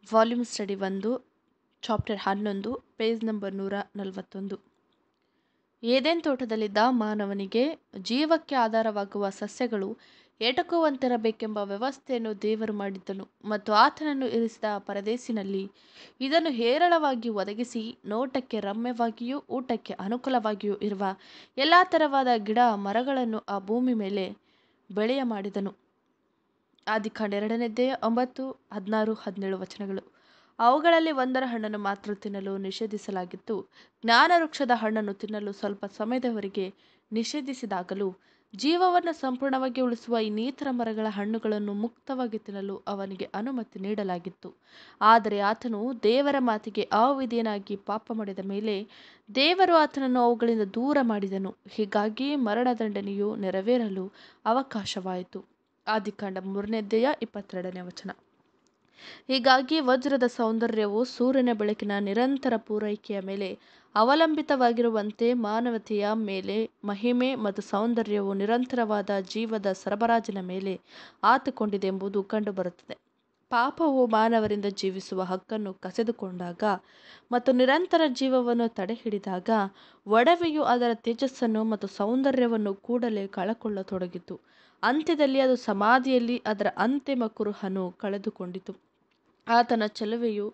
volume study ಒಂದು chapter ಹನ್ನೊಂದು page number ನೂರ ನಲವತ್ತೊಂದು ಏದೆನ್ ತೋಟದಲ್ಲಿದ್ದ ಮಾನವನಿಗೆ ಜೀವಕ್ಕೆ ಆಧಾರವಾಗುವ ಸಸ್ಯಗಳು ಎಟಕುವಂತಿರಬೇಕೆಂಬ ವ್ಯವಸ್ಥೆಯನ್ನು ದೇವರು ಮಾಡಿದ್ದನು ಮತ್ತು ಆತನನ್ನು ಇರಿಸಿದ ಪರದೇಸಿನಲ್ಲಿ ಇದನ್ನು ಹೇರಳವಾಗಿ ಒದಗಿಸಿ ನೋಟಕ್ಕೆ ರಮ್ಯವಾಗಿಯೂ ಊಟಕ್ಕೆ ಅನುಕೂಲವಾಗಿಯೂ ಇರುವ ಎಲ್ಲ ಥರವಾದ ಗಿಡ ಮರಗಳನ್ನು ಆ ಭೂಮಿ ಮೇಲೆ ಬೆಳೆಯ ಮಾಡಿದನು ಆದಿಕಾಂಡ ಎರಡನೇದ್ದೇ ಒಂಬತ್ತು ಹದಿನಾರು ಹದಿನೇಳು ವಚನಗಳು ಅವುಗಳಲ್ಲಿ ಒಂದರ ಹಣ್ಣನ್ನು ಮಾತ್ರ ತಿನ್ನಲು ನಿಷೇಧಿಸಲಾಗಿತ್ತು ಜ್ಞಾನ ವೃಕ್ಷದ ಹಣ್ಣನ್ನು ತಿನ್ನಲು ಸ್ವಲ್ಪ ಸಮಯದವರೆಗೆ ನಿಷೇಧಿಸಿದಾಗಲೂ ಜೀವವನ್ನು ಸಂಪೂರ್ಣವಾಗಿ ಉಳಿಸುವ ಇನ್ನಿತರ ಮರಗಳ ಹಣ್ಣುಗಳನ್ನು ಮುಕ್ತವಾಗಿ ತಿನ್ನಲು ಅವನಿಗೆ ಅನುಮತಿ ನೀಡಲಾಗಿತ್ತು ಆದರೆ ಆತನು ದೇವರ ಮಾತಿಗೆ ಅವಿಧೇಯನಾಗಿ ಪಾಪ ಮಾಡಿದ ಮೇಲೆ ದೇವರು ಆತನನ್ನು ಅವುಗಳಿಂದ ದೂರ ಮಾಡಿದನು ಹೀಗಾಗಿ ಮರಣದಂಡನೆಯು ನೆರವೇರಲು ಅವಕಾಶವಾಯಿತು ಆದಿಕಾಂಡ ಮೂರನೇದ್ದೆಯ ಇಪ್ಪತ್ತೆರಡನೇ ವಚನ ಹೀಗಾಗಿ ವಜ್ರದ ಸೌಂದರ್ಯವು ಸೂರ್ಯನ ಬೆಳಕಿನ ನಿರಂತರ ಪೂರೈಕೆಯ ಮೇಲೆ ಅವಲಂಬಿತವಾಗಿರುವಂತೆ ಮಾನವತೆಯ ಮೇಲೆ ಮಹಿಮೆ ಮತ್ತು ಸೌಂದರ್ಯವು ನಿರಂತರವಾದ ಜೀವದ ಸರಬರಾಜಿನ ಮೇಲೆ ಆತುಕೊಂಡಿದೆ ಎಂಬುದು ಕಂಡುಬರುತ್ತದೆ ಪಾಪವು ಮಾನವರಿಂದ ಜೀವಿಸುವ ಹಕ್ಕನ್ನು ಕಸಿದುಕೊಂಡಾಗ ಮತ್ತು ನಿರಂತರ ಜೀವವನ್ನು ತಡೆಹಿಡಿದಾಗ ಒಡವೆಯು ಅದರ ತೇಜಸ್ಸನ್ನು ಮತ್ತು ಸೌಂದರ್ಯವನ್ನು ಕೂಡಲೇ ಕಳಕೊಳ್ಳತೊಡಗಿತು ಅಂತ್ಯದಲ್ಲಿ ಅದು ಸಮಾಧಿಯಲ್ಲಿ ಅದರ ಅಂತಿಮ ಕುರುಹನ್ನು ಕಳೆದುಕೊಂಡಿತು ಆತನ ಚಲುವೆಯು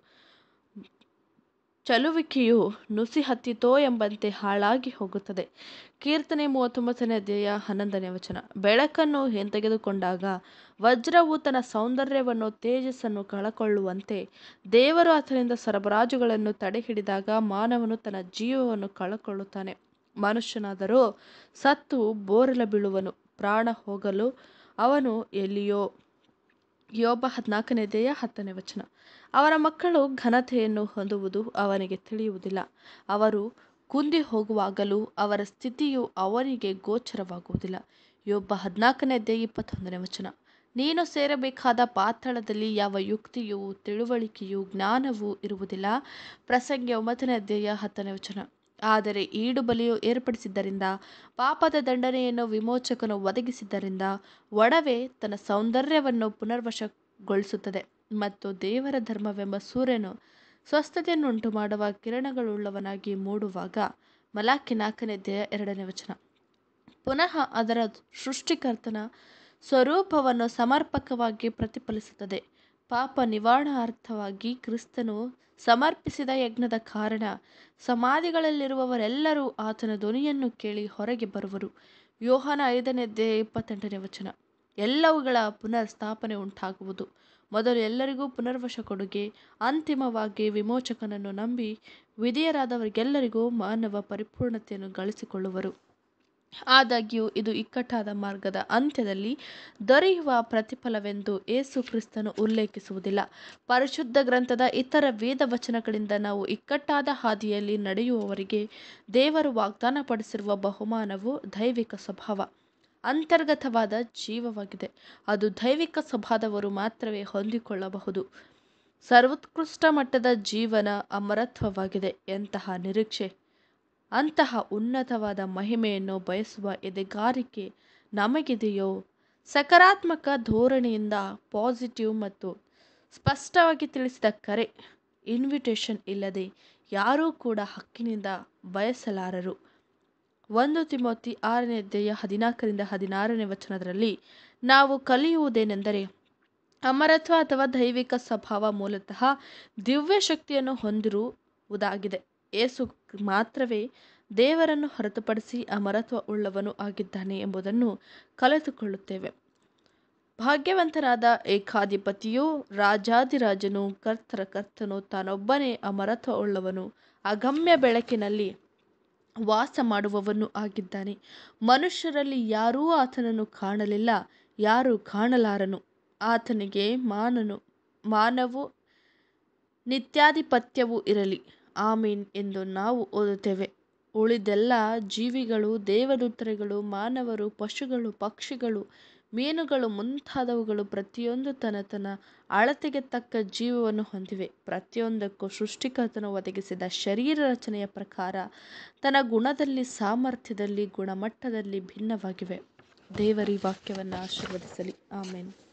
ಚಲುವಿಕೆಯು ನುಸಿ ಹತ್ತಿತೋ ಎಂಬಂತೆ ಹಾಳಾಗಿ ಹೋಗುತ್ತದೆ ಕೀರ್ತನೆ ಮೂವತ್ತೊಂಬತ್ತನೇ ಅಧ್ಯಾಯ ಹನ್ನೊಂದನೇ ವಚನ ಬೆಳಕನ್ನು ಹಿಂತೆಗೆದುಕೊಂಡಾಗ ವಜ್ರವು ತನ್ನ ಸೌಂದರ್ಯವನ್ನು ತೇಜಸ್ಸನ್ನು ಕಳಕೊಳ್ಳುವಂತೆ ದೇವರು ಆತನಿಂದ ಸರಬರಾಜುಗಳನ್ನು ತಡೆಹಿಡಿದಾಗ ಮಾನವನು ತನ್ನ ಜೀವವನ್ನು ಕಳಕೊಳ್ಳುತ್ತಾನೆ ಮನುಷ್ಯನಾದರೂ ಸತ್ತು ಬೋರಲ ಬೀಳುವನು ಪ್ರಾಣ ಹೋಗಲು ಅವನು ಎಲ್ಲಿಯೋ ಯೋಬ ಹದಿನಾಲ್ಕನೇ ದೇಯ ಹತ್ತನೇ ವಚನ ಅವನ ಮಕ್ಕಳು ಘನತೆಯನ್ನು ಹೊಂದುವುದು ಅವನಿಗೆ ತಿಳಿಯುವುದಿಲ್ಲ ಅವರು ಕುಂದಿ ಹೋಗುವಾಗಲೂ ಅವರ ಸ್ಥಿತಿಯು ಅವನಿಗೆ ಗೋಚರವಾಗುವುದಿಲ್ಲ ಯೋಬ್ಬ ಹದಿನಾಲ್ಕನೇ ದೇಯ ಇಪ್ಪತ್ತೊಂದನೇ ವಚನ ನೀನು ಸೇರಬೇಕಾದ ಪಾತಾಳದಲ್ಲಿ ಯಾವ ಯುಕ್ತಿಯೂ ತಿಳುವಳಿಕೆಯೂ ಜ್ಞಾನವೂ ಇರುವುದಿಲ್ಲ ಪ್ರಸಂಗಿ ಒಂಬತ್ತನೇ ಅಧ್ಯಾಯ ಹತ್ತನೇ ವಚನ ಆದರೆ ಈಡು ಬಲಿಯು ಏರ್ಪಡಿಸಿದ್ದರಿಂದ ಪಾಪದ ದಂಡನೆಯನ್ನು ವಿಮೋಚಕನು ಒದಗಿಸಿದ್ದರಿಂದ ಒಡವೆ ತನ್ನ ಸೌಂದರ್ಯವನ್ನು ಪುನರ್ವಶಗೊಳಿಸುತ್ತದೆ ಮತ್ತು ದೇವರ ಧರ್ಮವೆಂಬ ಸೂರ್ಯನು ಸ್ವಸ್ಥತೆಯನ್ನುಂಟು ಮಾಡುವ ಕಿರಣಗಳುಳ್ಳವನಾಗಿ ಮೂಡುವಾಗ ಮಲಾಕಿ ನಾಲ್ಕನೇ ದೇಹ ಎರಡನೇ ವಚನ ಪುನಃ ಅದರ ಸೃಷ್ಟಿಕರ್ತನ ಸ್ವರೂಪವನ್ನು ಸಮರ್ಪಕವಾಗಿ ಪ್ರತಿಫಲಿಸುತ್ತದೆ ಪಾಪ ನಿವಾರಣಾರ್ಥವಾಗಿ ಕ್ರಿಸ್ತನು ಸಮರ್ಪಿಸಿದ ಯಜ್ಞದ ಕಾರಣ ಸಮಾಧಿಗಳಲ್ಲಿರುವವರೆಲ್ಲರೂ ಆತನ ಧ್ವನಿಯನ್ನು ಕೇಳಿ ಹೊರಗೆ ಬರುವರು ಯೋಹಾನ ಐದನೇ ದೇಹ ಇಪ್ಪತ್ತೆಂಟನೇ ವಚನ ಎಲ್ಲವುಗಳ ಪುನರ್ ಸ್ಥಾಪನೆ ಉಂಟಾಗುವುದು ಮೊದಲು ಎಲ್ಲರಿಗೂ ಪುನರ್ವಶ ಕೊಡುಗೆ ಅಂತಿಮವಾಗಿ ವಿಮೋಚಕನನ್ನು ನಂಬಿ ವಿಧೇಯರಾದವರಿಗೆಲ್ಲರಿಗೂ ಮಾನವ ಪರಿಪೂರ್ಣತೆಯನ್ನು ಗಳಿಸಿಕೊಳ್ಳುವರು ಆದಾಗ್ಯೂ ಇದು ಇಕ್ಕಟ್ಟಾದ ಮಾರ್ಗದ ಅಂತ್ಯದಲ್ಲಿ ದೊರೆಯುವ ಪ್ರತಿಫಲವೆಂದು ಏಸು ಕ್ರಿಸ್ತನು ಉಲ್ಲೇಖಿಸುವುದಿಲ್ಲ ಪರಿಶುದ್ಧ ಗ್ರಂಥದ ಇತರ ವೇದ ವಚನಗಳಿಂದ ನಾವು ಇಕ್ಕಟ್ಟಾದ ಹಾದಿಯಲ್ಲಿ ನಡೆಯುವವರಿಗೆ ದೇವರು ವಾಗ್ದಾನಪಡಿಸಿರುವ ಬಹುಮಾನವು ದೈವಿಕ ಸ್ವಭಾವ ಅಂತರ್ಗತವಾದ ಜೀವವಾಗಿದೆ ಅದು ದೈವಿಕ ಸ್ವಭಾವದವರು ಮಾತ್ರವೇ ಹೊಂದಿಕೊಳ್ಳಬಹುದು ಸರ್ವೋತ್ಕೃಷ್ಟ ಮಟ್ಟದ ಜೀವನ ಅಮರತ್ವವಾಗಿದೆ ಎಂತಹ ನಿರೀಕ್ಷೆ ಅಂತಹ ಉನ್ನತವಾದ ಮಹಿಮೆಯನ್ನು ಬಯಸುವ ಎದೆಗಾರಿಕೆ ನಮಗಿದೆಯೋ ಸಕಾರಾತ್ಮಕ ಧೋರಣೆಯಿಂದ ಪಾಸಿಟಿವ್ ಮತ್ತು ಸ್ಪಷ್ಟವಾಗಿ ತಿಳಿಸಿದ ಕರೆ ಇನ್ವಿಟೇಷನ್ ಇಲ್ಲದೆ ಯಾರೂ ಕೂಡ ಹಕ್ಕಿನಿಂದ ಬಯಸಲಾರರು ಒಂದು ತಿಮೋತಿ ಆರನೇ ಅಧ್ಯಾಯ ಹದಿನಾಲ್ಕರಿಂದ ಹದಿನಾರನೇ ವಚನದಲ್ಲಿ ನಾವು ಕಲಿಯುವುದೇನೆಂದರೆ ಅಮರತ್ವ ಅಥವಾ ದೈವಿಕ ಸ್ವಭಾವ ಮೂಲತಃ ದಿವ್ಯ ಶಕ್ತಿಯನ್ನು ಹೊಂದಿರುವುದಾಗಿದೆ ಏಸು ಮಾತ್ರವೇ ದೇವರನ್ನು ಹೊರತುಪಡಿಸಿ ಅಮರತ್ವ ಉಳ್ಳವನು ಆಗಿದ್ದಾನೆ ಎಂಬುದನ್ನು ಕಲಿತುಕೊಳ್ಳುತ್ತೇವೆ ಭಾಗ್ಯವಂತನಾದ ಏಕಾಧಿಪತಿಯು ರಾಜಾದಿರಾಜನು ಕರ್ತರ ಕರ್ತನು ತಾನೊಬ್ಬನೇ ಅಮರತ್ವ ಉಳ್ಳವನು ಅಗಮ್ಯ ಬೆಳಕಿನಲ್ಲಿ ವಾಸ ಮಾಡುವವನು ಆಗಿದ್ದಾನೆ ಮನುಷ್ಯರಲ್ಲಿ ಯಾರೂ ಆತನನ್ನು ಕಾಣಲಿಲ್ಲ ಯಾರೂ ಕಾಣಲಾರನು ಆತನಿಗೆ ಮಾನನು ಮಾನವು ನಿತ್ಯಾಧಿಪತ್ಯವೂ ಇರಲಿ ಆಮೀನ್ ಎಂದು ನಾವು ಓದುತ್ತೇವೆ ಉಳಿದೆಲ್ಲ ಜೀವಿಗಳು ದೇವದೂತರುಗಳು ಮಾನವರು ಪಶುಗಳು ಪಕ್ಷಿಗಳು ಮೀನುಗಳು ಮುಂತಾದವುಗಳು ಪ್ರತಿಯೊಂದು ತನ್ನ ತನ್ನ ಅಳತೆಗೆ ತಕ್ಕ ಜೀವವನ್ನು ಹೊಂದಿವೆ ಪ್ರತಿಯೊಂದಕ್ಕೂ ಸೃಷ್ಟಿಕರ್ತನು ಒದಗಿಸಿದ ಶರೀರ ರಚನೆಯ ಪ್ರಕಾರ ತನ್ನ ಗುಣದಲ್ಲಿ ಸಾಮರ್ಥ್ಯದಲ್ಲಿ ಗುಣಮಟ್ಟದಲ್ಲಿ ಭಿನ್ನವಾಗಿವೆ ದೇವರಿ ವಾಕ್ಯವನ್ನು ಆಶೀರ್ವದಿಸಲಿ ಆಮೇನ್